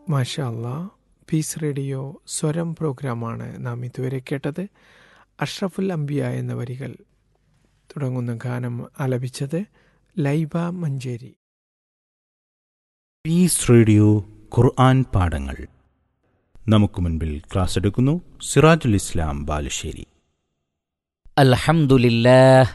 മാഷാ അല്ലാ piece radio സ്വരം പ്രോഗ്രാമാണ് നാം ഇതുവരെ കേട്ടത് അഷ്റഫുൽ അംബിയ എന്ന വരികൾ തുടങ്ങുന്ന ഗാനം ആലപിച്ചത് ലൈബ മഞ്ചേരി പീസ് റേഡിയോ ഖുർആൻ പാഠങ്ങൾ നമുക്ക് മുൻപിൽ ക്ലാസ് എടുക്കുന്നു സിറാജുൽ ഇസ്ലാം ബാലുശ്ശേരി الحمد لله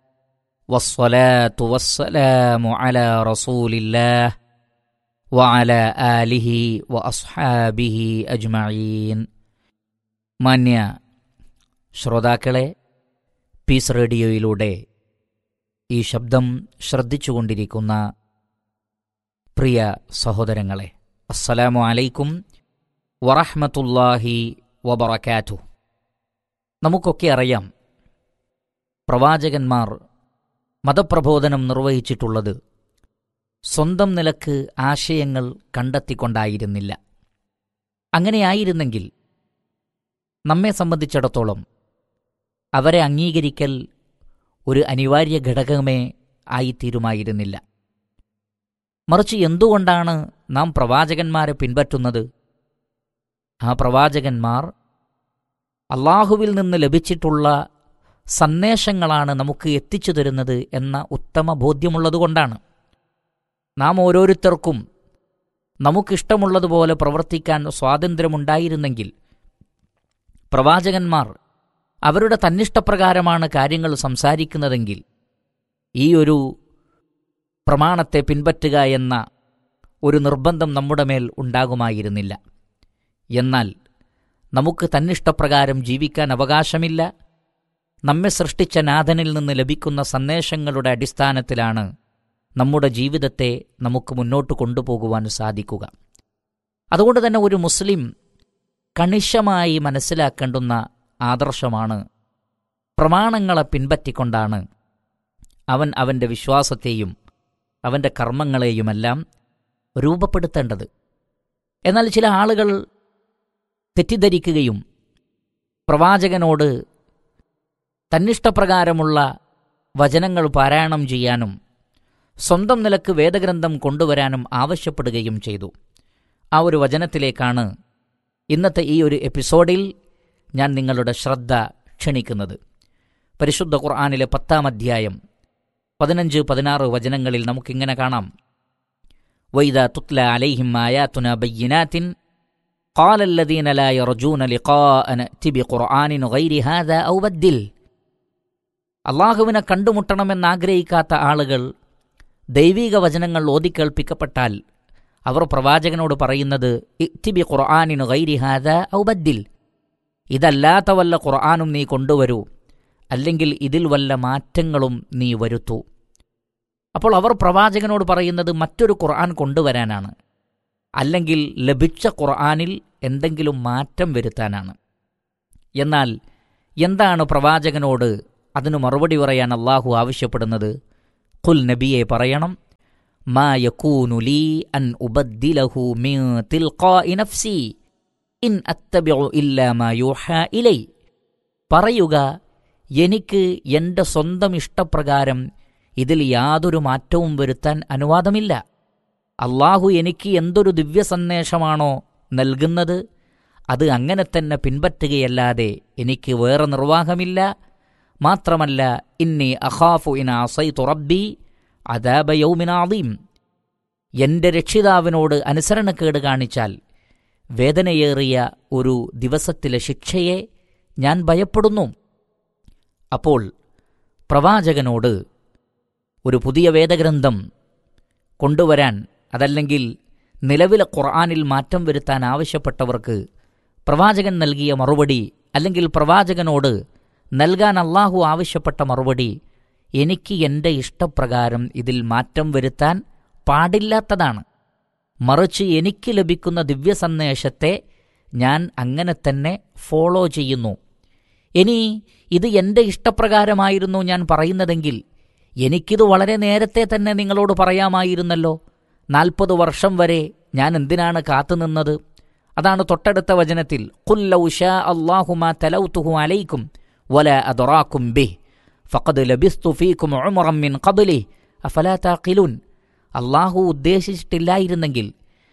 والصلاة والسلام على رسول الله وعلى آله وأصحابه أجمعين മാന്യ ശ്രോതാക്കളെ പീസ് റേഡിയോയിലൂടെ ഈ ശബ്ദം ശ്രദ്ധിച്ചുകൊണ്ടിരിക്കുന്ന പ്രിയ സഹോദരങ്ങളെ അസ്സലാമു അലൈക്കും വറഹ്മത്തുള്ളാഹി വബറകാതുഹു നമുക്കൊക്കെ അറിയാം പ്രവാചകന്മാർ മതപ്രബോധനം നിർവഹിച്ചിട്ടുള്ളത് സ്വന്തം നിലക്ക് ആശയങ്ങൾ കണ്ടെത്തിക്കൊണ്ടായിരുന്നില്ല അങ്ങനെയായിരുന്നെങ്കിൽ നമ്മെ സംബന്ധിച്ചിടത്തോളം അവരെ അംഗീകരിക്കൽ ഒരു അനിവാര്യ ഘടകമേ ആയിത്തീരുമായിരുന്നില്ല മറിച്ച് എന്തുകൊണ്ടാണ് നാം പ്രവാചകന്മാരെ പിൻപറ്റുന്നത് ആ പ്രവാചകന്മാർ അള്ളാഹുവിൽ നിന്ന് ലഭിച്ചിട്ടുള്ള സന്ദേശങ്ങളാണ് നമുക്ക് എത്തിച്ചു തരുന്നത് എന്ന ഉത്തമ ബോധ്യമുള്ളതുകൊണ്ടാണ് നാം ഓരോരുത്തർക്കും നമുക്കിഷ്ടമുള്ളതുപോലെ പ്രവർത്തിക്കാൻ സ്വാതന്ത്ര്യമുണ്ടായിരുന്നെങ്കിൽ പ്രവാചകന്മാർ അവരുടെ തന്നിഷ്ടപ്രകാരമാണ് കാര്യങ്ങൾ സംസാരിക്കുന്നതെങ്കിൽ ഈ ഒരു പ്രമാണത്തെ പിൻപറ്റുക എന്ന ഒരു നിർബന്ധം നമ്മുടെ മേൽ ഉണ്ടാകുമായിരുന്നില്ല എന്നാൽ നമുക്ക് തന്നിഷ്ടപ്രകാരം ജീവിക്കാൻ അവകാശമില്ല നമ്മെ സൃഷ്ടിച്ച നാഥനിൽ നിന്ന് ലഭിക്കുന്ന സന്ദേശങ്ങളുടെ അടിസ്ഥാനത്തിലാണ് നമ്മുടെ ജീവിതത്തെ നമുക്ക് മുന്നോട്ട് കൊണ്ടുപോകുവാൻ സാധിക്കുക അതുകൊണ്ട് തന്നെ ഒരു മുസ്ലിം കണിശമായി മനസ്സിലാക്കേണ്ടുന്ന ആദർശമാണ് പ്രമാണങ്ങളെ പിൻപറ്റിക്കൊണ്ടാണ് അവൻ അവൻ്റെ വിശ്വാസത്തെയും അവൻ്റെ കർമ്മങ്ങളെയുമെല്ലാം രൂപപ്പെടുത്തേണ്ടത് എന്നാൽ ചില ആളുകൾ തെറ്റിദ്ധരിക്കുകയും പ്രവാചകനോട് തന്നിഷ്ടപ്രകാരമുള്ള വചനങ്ങൾ പാരായണം ചെയ്യാനും സ്വന്തം നിലക്ക് വേദഗ്രന്ഥം കൊണ്ടുവരാനും ആവശ്യപ്പെടുകയും ചെയ്തു ആ ഒരു വചനത്തിലേക്കാണ് ഇന്നത്തെ ഈ ഒരു എപ്പിസോഡിൽ ഞാൻ നിങ്ങളുടെ ശ്രദ്ധ ക്ഷണിക്കുന്നത് പരിശുദ്ധ ഖുർആാനിലെ പത്താം അധ്യായം പതിനഞ്ച് പതിനാറ് വചനങ്ങളിൽ നമുക്കിങ്ങനെ കാണാം വൈദ തുത്ല അലൈഹിം ആയാത്തുന ബയ്യനാത്തിൻ قال الذين لا يرجون لقاء نأتي بقرآن غير هذا أو بدل അള്ളാഹുവിനെ കണ്ടുമുട്ടണമെന്ന് ആഗ്രഹിക്കാത്ത ആളുകൾ ദൈവിക വചനങ്ങൾ ഓതിക്കേൾപ്പിക്കപ്പെട്ടാൽ അവർ പ്രവാചകനോട് പറയുന്നത് ഇത്തിബി ഖുർആാനിനു ഗൈരിഹാദ ഔബദ്ദിൽ ഇതല്ലാത്ത വല്ല ഖുർആാനും നീ കൊണ്ടുവരൂ അല്ലെങ്കിൽ ഇതിൽ വല്ല മാറ്റങ്ങളും നീ വരുത്തൂ അപ്പോൾ അവർ പ്രവാചകനോട് പറയുന്നത് മറ്റൊരു ഖുർആൻ കൊണ്ടുവരാനാണ് അല്ലെങ്കിൽ ലഭിച്ച ഖുർആാനിൽ എന്തെങ്കിലും മാറ്റം വരുത്താനാണ് എന്നാൽ എന്താണ് പ്രവാചകനോട് അതിനു മറുപടി പറയാൻ അള്ളാഹു ആവശ്യപ്പെടുന്നത് ഖുൽ നബിയെ പറയണം മാ യകൂനു ലീ അൻ ഉബദ്ദിലഹു മിൻ തിൽഖാഇ നഫ്സി ഇൻ അത്തബിഉ ഇല്ലാ മാ യൂഹാ ഇലൈ പറയുക എനിക്ക് എൻ്റെ സ്വന്തം ഇഷ്ടപ്രകാരം ഇതിൽ യാതൊരു മാറ്റവും വരുത്താൻ അനുവാദമില്ല അള്ളാഹു എനിക്ക് എന്തൊരു ദിവ്യ സന്ദേശമാണോ നൽകുന്നത് അത് അങ്ങനെ തന്നെ പിൻപറ്റുകയല്ലാതെ എനിക്ക് വേറെ നിർവാഹമില്ല മാത്രമല്ല ഇന്നി അഖാഫു ഇൻ അസൈതു റബ്ബി അദാബ യൗമിനാദീം എൻ്റെ രക്ഷിതാവിനോട് അനുസരണക്കേട് കാണിച്ചാൽ വേദനയേറിയ ഒരു ദിവസത്തിലെ ശിക്ഷയെ ഞാൻ ഭയപ്പെടുന്നു അപ്പോൾ പ്രവാചകനോട് ഒരു പുതിയ വേദഗ്രന്ഥം കൊണ്ടുവരാൻ അതല്ലെങ്കിൽ നിലവിലെ ഖുർആാനിൽ മാറ്റം വരുത്താൻ ആവശ്യപ്പെട്ടവർക്ക് പ്രവാചകൻ നൽകിയ മറുപടി അല്ലെങ്കിൽ പ്രവാചകനോട് നൽകാൻ അള്ളാഹു ആവശ്യപ്പെട്ട മറുപടി എനിക്ക് എൻ്റെ ഇഷ്ടപ്രകാരം ഇതിൽ മാറ്റം വരുത്താൻ പാടില്ലാത്തതാണ് മറിച്ച് എനിക്ക് ലഭിക്കുന്ന ദിവ്യ സന്ദേശത്തെ ഞാൻ അങ്ങനെ തന്നെ ഫോളോ ചെയ്യുന്നു ഇനി ഇത് എൻ്റെ ഇഷ്ടപ്രകാരമായിരുന്നു ഞാൻ പറയുന്നതെങ്കിൽ എനിക്കിത് വളരെ നേരത്തെ തന്നെ നിങ്ങളോട് പറയാമായിരുന്നല്ലോ നാൽപ്പത് വർഷം വരെ ഞാൻ എന്തിനാണ് കാത്തുനിന്നത് അതാണ് തൊട്ടടുത്ത വചനത്തിൽ ഖുല്ലൗഷ അള്ളാഹുമാ തലൗത്തുഹു അലൈക്കും വല അദറാക്കും ബിഹ് ഫഖദ് ലബിസ്തു ഫീക്കും ഉമറം മിൻ ഖബ്ലി അഫലാ താഖിലൂൻ അള്ളാഹു ഉദ്ദേശിച്ചിട്ടില്ലായിരുന്നെങ്കിൽ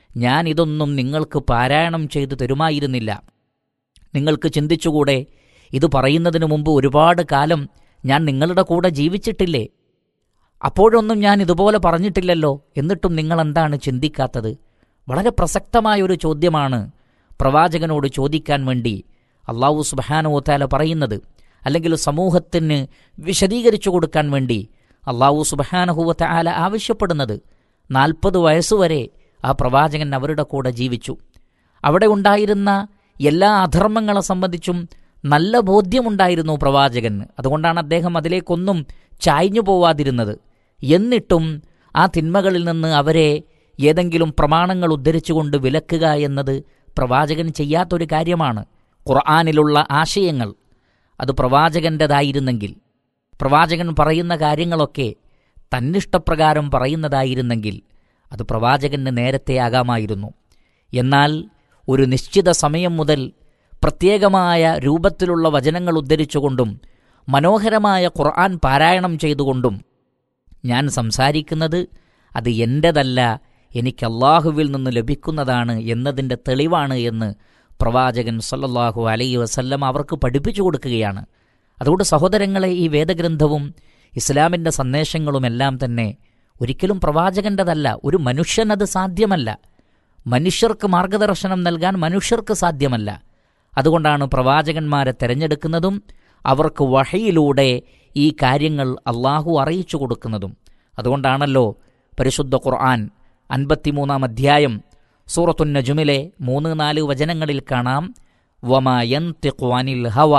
ഞാൻ ഇതൊന്നും നിങ്ങൾക്ക് പാരായണം ചെയ്തു തരുമായിരുന്നില്ല നിങ്ങൾക്ക് ചിന്തിച്ചുകൂടെ ഇത് പറയുന്നതിനു മുമ്പ് ഒരുപാട് കാലം ഞാൻ നിങ്ങളുടെ കൂടെ ജീവിച്ചിട്ടില്ലേ അപ്പോഴൊന്നും ഞാൻ ഇതുപോലെ പറഞ്ഞിട്ടില്ലല്ലോ എന്നിട്ടും നിങ്ങൾ എന്താണ് ചിന്തിക്കാത്തത് വളരെ പ്രസക്തമായ ഒരു ചോദ്യമാണ് പ്രവാചകനോട് ചോദിക്കാൻ വേണ്ടി അള്ളാഹു സുബാനുവത്താല പറയുന്നത് അല്ലെങ്കിൽ സമൂഹത്തിന് വിശദീകരിച്ചു കൊടുക്കാൻ വേണ്ടി അള്ളാഹു സുബാനഹുവത്ത ആല ആവശ്യപ്പെടുന്നത് നാൽപ്പത് വയസ്സുവരെ ആ പ്രവാചകൻ അവരുടെ കൂടെ ജീവിച്ചു അവിടെ ഉണ്ടായിരുന്ന എല്ലാ അധർമ്മങ്ങളെ സംബന്ധിച്ചും നല്ല ബോധ്യമുണ്ടായിരുന്നു പ്രവാചകന് അതുകൊണ്ടാണ് അദ്ദേഹം അതിലേക്കൊന്നും ചായ്ഞ്ഞു പോവാതിരുന്നത് എന്നിട്ടും ആ തിന്മകളിൽ നിന്ന് അവരെ ഏതെങ്കിലും പ്രമാണങ്ങൾ ഉദ്ധരിച്ചുകൊണ്ട് വിലക്കുക എന്നത് പ്രവാചകൻ ചെയ്യാത്തൊരു കാര്യമാണ് ഖുർആാനിലുള്ള ആശയങ്ങൾ അത് പ്രവാചകൻ്റെതായിരുന്നെങ്കിൽ പ്രവാചകൻ പറയുന്ന കാര്യങ്ങളൊക്കെ തന്നിഷ്ടപ്രകാരം പറയുന്നതായിരുന്നെങ്കിൽ അത് പ്രവാചകന് നേരത്തെ ആകാമായിരുന്നു എന്നാൽ ഒരു നിശ്ചിത സമയം മുതൽ പ്രത്യേകമായ രൂപത്തിലുള്ള വചനങ്ങൾ ഉദ്ധരിച്ചുകൊണ്ടും മനോഹരമായ ഖുർആൻ പാരായണം ചെയ്തുകൊണ്ടും ഞാൻ സംസാരിക്കുന്നത് അത് എൻ്റെതല്ല എനിക്ക് അള്ളാഹുവിൽ നിന്ന് ലഭിക്കുന്നതാണ് എന്നതിൻ്റെ തെളിവാണ് എന്ന് പ്രവാചകൻ സല്ലല്ലാഹു അലൈഹി വസല്ലം അവർക്ക് പഠിപ്പിച്ചു കൊടുക്കുകയാണ് അതുകൊണ്ട് സഹോദരങ്ങളെ ഈ വേദഗ്രന്ഥവും ഇസ്ലാമിൻ്റെ സന്ദേശങ്ങളുമെല്ലാം തന്നെ ഒരിക്കലും പ്രവാചകൻ്റെതല്ല ഒരു മനുഷ്യനത് സാധ്യമല്ല മനുഷ്യർക്ക് മാർഗദർശനം നൽകാൻ മനുഷ്യർക്ക് സാധ്യമല്ല അതുകൊണ്ടാണ് പ്രവാചകന്മാരെ തിരഞ്ഞെടുക്കുന്നതും അവർക്ക് വഹയിലൂടെ ഈ കാര്യങ്ങൾ അള്ളാഹു അറിയിച്ചു കൊടുക്കുന്നതും അതുകൊണ്ടാണല്ലോ പരിശുദ്ധ ഖുർആൻ അൻപത്തിമൂന്നാം അധ്യായം സൂറത്തുൻ നജുമിലെ മൂന്ന് നാല് വചനങ്ങളിൽ കാണാം വമയന്തിഖ്വാനിൽ ഹവ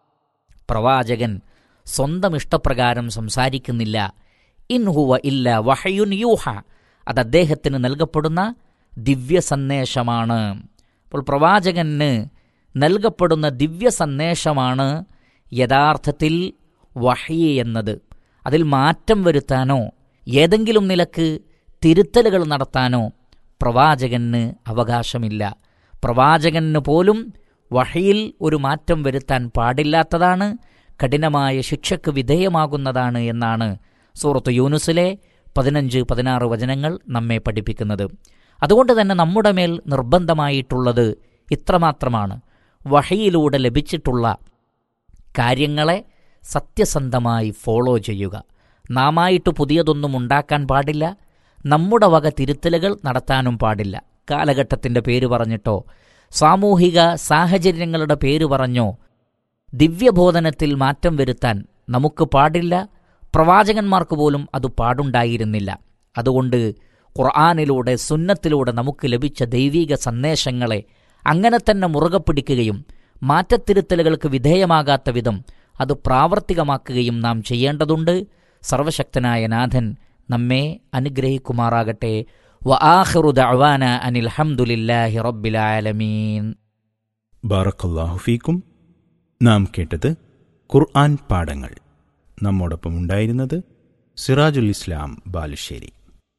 പ്രവാചകൻ സ്വന്തം ഇഷ്ടപ്രകാരം സംസാരിക്കുന്നില്ല ഇൻഹുവ ഇല്ല വഹയുൻ യൂഹ അത് അദ്ദേഹത്തിന് നൽകപ്പെടുന്ന ദിവ്യ സന്ദേശമാണ് അപ്പോൾ പ്രവാചകന് നൽകപ്പെടുന്ന ദിവ്യ സന്ദേശമാണ് യഥാർത്ഥത്തിൽ വഹയി എന്നത് അതിൽ മാറ്റം വരുത്താനോ ഏതെങ്കിലും നിലക്ക് തിരുത്തലുകൾ നടത്താനോ പ്രവാചകന് അവകാശമില്ല പ്രവാചകന് പോലും വഹയിൽ ഒരു മാറ്റം വരുത്താൻ പാടില്ലാത്തതാണ് കഠിനമായ ശിക്ഷയ്ക്ക് വിധേയമാകുന്നതാണ് എന്നാണ് സൂറത്ത് യൂനുസിലെ പതിനഞ്ച് പതിനാറ് വചനങ്ങൾ നമ്മെ പഠിപ്പിക്കുന്നത് അതുകൊണ്ട് തന്നെ നമ്മുടെ മേൽ നിർബന്ധമായിട്ടുള്ളത് ഇത്രമാത്രമാണ് വഹയിലൂടെ ലഭിച്ചിട്ടുള്ള കാര്യങ്ങളെ സത്യസന്ധമായി ഫോളോ ചെയ്യുക നാമായിട്ട് പുതിയതൊന്നും ഉണ്ടാക്കാൻ പാടില്ല നമ്മുടെ വക തിരുത്തലുകൾ നടത്താനും പാടില്ല കാലഘട്ടത്തിൻ്റെ പേര് പറഞ്ഞിട്ടോ സാമൂഹിക സാഹചര്യങ്ങളുടെ പേര് പറഞ്ഞോ ദിവ്യബോധനത്തിൽ മാറ്റം വരുത്താൻ നമുക്ക് പാടില്ല പ്രവാചകന്മാർക്ക് പോലും അത് പാടുണ്ടായിരുന്നില്ല അതുകൊണ്ട് ഖുർആാനിലൂടെ സുന്നത്തിലൂടെ നമുക്ക് ലഭിച്ച ദൈവിക സന്ദേശങ്ങളെ അങ്ങനെ തന്നെ മുറുകെ പിടിക്കുകയും മാറ്റത്തിരുത്തലുകൾക്ക് വിധേയമാകാത്ത വിധം അത് പ്രാവർത്തികമാക്കുകയും നാം ചെയ്യേണ്ടതുണ്ട് സർവശക്തനായ നാഥൻ നമ്മെ അനുഗ്രഹിക്കുമാറാകട്ടെ വ ആഖിറു ദഅവാന അനിൽ ഹംദുലില്ലാഹി റബ്ബിൽ ആലമീൻ ബാറക്കല്ലാഹു ഫീക്കും നാം കേട്ടത് ഖുർആൻ പാഠങ്ങൾ നമ്മോടൊപ്പം ഉണ്ടായിരുന്നത് സിറാജുൽ ഇസ്ലാം ബാലുശ്ശേരി